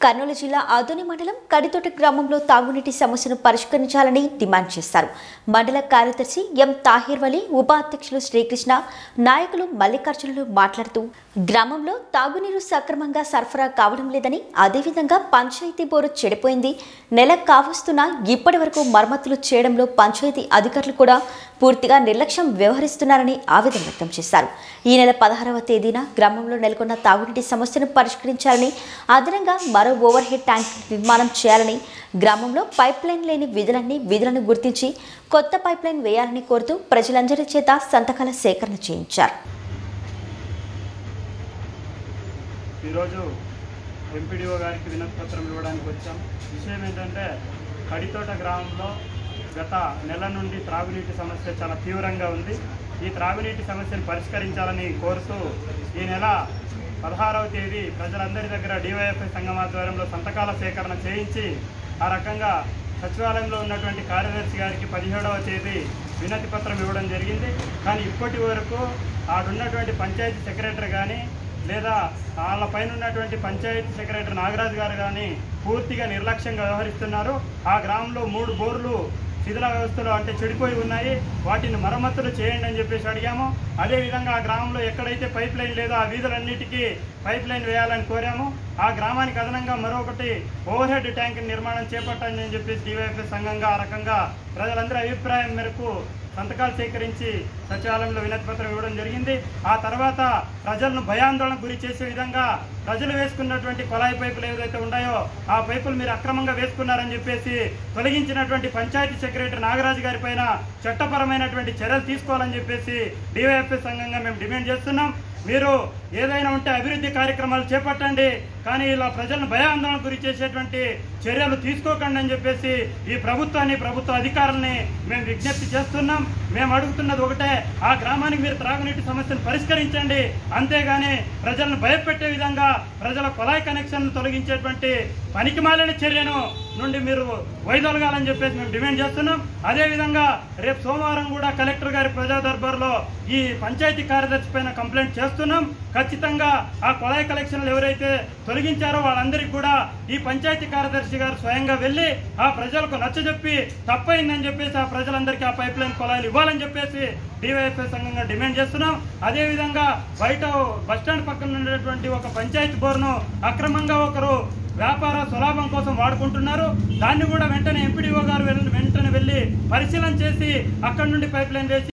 కర్నూలు జిల్లా ఆదోని మండలం కడితోట గ్రామంలో తాగునీటి సమస్యను పరిష్కరించాలని డిమాండ్ చేశారు మండల కార్యదర్శి ఎం తాహిర్ వలి ఉపాధ్యక్షులు శ్రీకృష్ణ నాయకులు మల్లికార్జునులు మాట్లాడుతూ గ్రామంలో తాగునీరు సక్రమంగా సరఫరా కావడం లేదని అదేవిధంగా పంచాయతీ బోరు చెడిపోయింది నెల కావస్తున్నా ఇప్పటి వరకు మరమ్మతులు చేయడంలో పంచాయతీ అధికారులు కూడా పూర్తిగా నిర్లక్ష్యం వ్యవహరిస్తున్నారని ఆవేదన వ్యక్తం చేశారు ఈ నెల పదహారవ తేదీన గ్రామంలో నెలకొన్న తాగునీటి సమస్యను పరిష్కరించాలని అదనంగా మరో ఓవర్ హెడ్ ట్యాంక్ నిర్మాణం చేయాలని గ్రామంలో పైప్ లైన్ లేని విధులన్నీ విధులను గుర్తించి కొత్త పైప్ లైన్ వేయాలని కోరుతూ ప్రజలందరి చేత సంతకాల సేకరణ చేయించారు ఈరోజు ఎంపీడీఓ గారికి వినతి పత్రం ఇవ్వడానికి వచ్చాం విషయం ఏంటంటే కడితోట గ్రామంలో గత నెల నుండి త్రాగునీటి సమస్య చాలా తీవ్రంగా ఉంది ఈ త్రాగునీటి సమస్యను పరిష్కరించాలని కోరుతూ ఈ నెల పదహారవ తేదీ ప్రజలందరి దగ్గర డివైఎఫ్ఐ సంఘం ఆధ్వర్యంలో సంతకాల సేకరణ చేయించి ఆ రకంగా సచివాలయంలో ఉన్నటువంటి కార్యదర్శి గారికి పదిహేడవ తేదీ వినతి పత్రం ఇవ్వడం జరిగింది కానీ ఇప్పటి వరకు ఆడున్నటువంటి పంచాయతీ సెక్రటరీ కానీ లేదా వాళ్ళ పైన ఉన్నటువంటి పంచాయతీ సెక్రటరీ నాగరాజు గారు కానీ పూర్తిగా నిర్లక్ష్యంగా వ్యవహరిస్తున్నారు ఆ గ్రామంలో మూడు బోర్లు శిథిల వ్యవస్థలు అంటే చెడిపోయి ఉన్నాయి వాటిని మరమ్మతులు చేయండి అని చెప్పేసి అడిగాము అదేవిధంగా ఆ గ్రామంలో ఎక్కడైతే పైప్ లైన్ లేదో ఆ వీధులన్నిటికీ పైప్ లైన్ వేయాలని కోరాము ఆ గ్రామానికి అదనంగా మరొకటి ఓవర్ హెడ్ ట్యాంక్ నిర్మాణం చేపట్టండి అని చెప్పేసి డివైఎఫ్ఎస్ సంఘంగా ఆ రకంగా ప్రజలందరి అభిప్రాయం మేరకు సంతకాలు సేకరించి సచివాలయంలో వినతి పత్రం ఇవ్వడం జరిగింది ఆ తర్వాత ప్రజలను భయాందోళనకు గురి చేసే విధంగా ప్రజలు వేసుకున్నటువంటి కొలాయి పైపులు ఏవైతే ఉన్నాయో ఆ పైపులు మీరు అక్రమంగా వేసుకున్నారని చెప్పేసి తొలగించినటువంటి పంచాయతీ సెక్రటరీ నాగరాజు గారి పైన చట్టపరమైనటువంటి చర్యలు తీసుకోవాలని చెప్పేసి డివైఎఫ్ఎస్ సంఘంగా మేము డిమాండ్ చేస్తున్నాం మీరు ఏదైనా ఉంటే అభివృద్ధి కార్యక్రమాలు చేపట్టండి కానీ ఇలా ప్రజలను భయాందోళన గురి చేసేటువంటి చర్యలు తీసుకోకండి అని చెప్పేసి ఈ ప్రభుత్వాన్ని ప్రభుత్వ అధికారుల్ని మేము విజ్ఞప్తి చేస్తున్నాం మేము అడుగుతున్నది ఒకటే ఆ గ్రామానికి మీరు త్రాగునీటి సమస్యను పరిష్కరించండి అంతేగాని ప్రజలను భయపెట్టే విధంగా ప్రజల కొలాయి కనెక్షన్ తొలగించేటువంటి పనికిమాలిన చర్యను నుండి మీరు వైదొలగాలని చెప్పేసి మేము డిమాండ్ చేస్తున్నాం అదేవిధంగా రేపు సోమవారం కూడా కలెక్టర్ గారి ప్రజా దర్బార్లో ఈ పంచాయతీ కార్యదర్శి పైన కంప్లైంట్ చేస్తున్నాం ఖచ్చితంగా ఆ కొలాయి కలెక్షన్లు ఎవరైతే తొలగించారో వాళ్ళందరికీ కూడా ఈ పంచాయతీ కార్యదర్శి గారు స్వయంగా వెళ్ళి ఆ ప్రజలకు నచ్చజెప్పి తప్పైందని చెప్పేసి ఆ ప్రజలందరికీ ఆ పైప్ లైన్ కొలాయిలు ఇవ్వాలని చెప్పేసి డివైఎఫ్ఐ సంఘంగా డిమాండ్ చేస్తున్నాం అదేవిధంగా బయట బస్టాండ్ పక్కన ఉండేటువంటి ఒక పంచాయతీ బోర్ను అక్రమంగా ఒకరు వ్యాపార స్వలాభం కోసం వాడుకుంటున్నారు దాన్ని కూడా వెంటనే ఎంపీడీఓ గారు వెళ్ళి- వెంటనే వెళ్ళి పరిశీలన చేసి అక్కడి నుండి పైప్ లైన్ వేసి